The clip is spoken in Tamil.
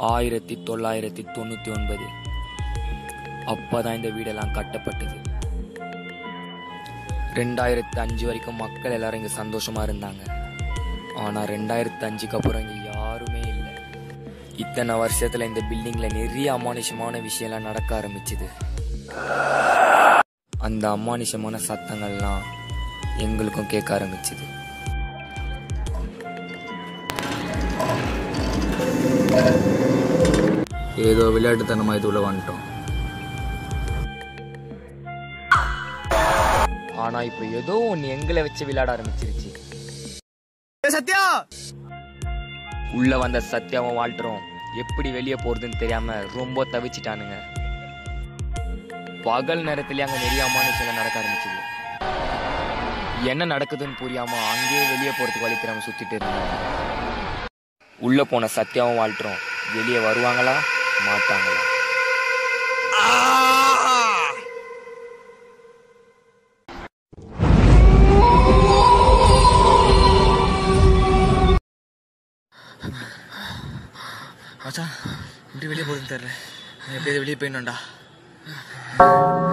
ஆயிரத்தி தொள்ளாயிரத்தி தொண்ணூற்றி ஒன்பது அப்பதான் இந்த வீடெல்லாம் கட்டப்பட்டது ரெண்டாயிரத்தி அஞ்சு வரைக்கும் மக்கள் எல்லாரும் இங்கே சந்தோஷமா இருந்தாங்க ஆனால் ரெண்டாயிரத்தி அஞ்சுக்கு அப்புறம் இங்கே யாருமே இல்லை இத்தனை வருஷத்துல இந்த பில்டிங்ல நிறைய அமானுஷமான விஷயம்லாம் நடக்க ஆரம்பிச்சுது அந்த அமானுஷமான சத்தங்கள்லாம் எங்களுக்கும் கேட்க ஆரம்பிச்சுது ஏதோ விளையாட்டுத்தனமாக இது உள்ள வந்துட்டோம் ஆனா இப்போ ஏதோ ஒன்று எங்களை வச்சு விளையாட ஆரம்பிச்சிருச்சு சத்யா உள்ள வந்த சத்யாவும் வால்டரும் எப்படி வெளியே போறதுன்னு தெரியாம ரொம்ப தவிச்சிட்டானுங்க பகல் நேரத்துல அங்க நிறைய அமானுஷம் நடக்க ஆரம்பிச்சது என்ன நடக்குதுன்னு புரியாம அங்கேயே வெளியே போறதுக்கு வழி தெரியாம சுத்திட்டு இருந்தாங்க உள்ள போன சத்யாவும் வால்டரும் வெளியே வருவாங்களா மாட்டாங்களா மச்சான் இப்படி வெளியே போகுதுன்னு தெரியல நான் எப்படியாவது வெளியே போயிடணும்டா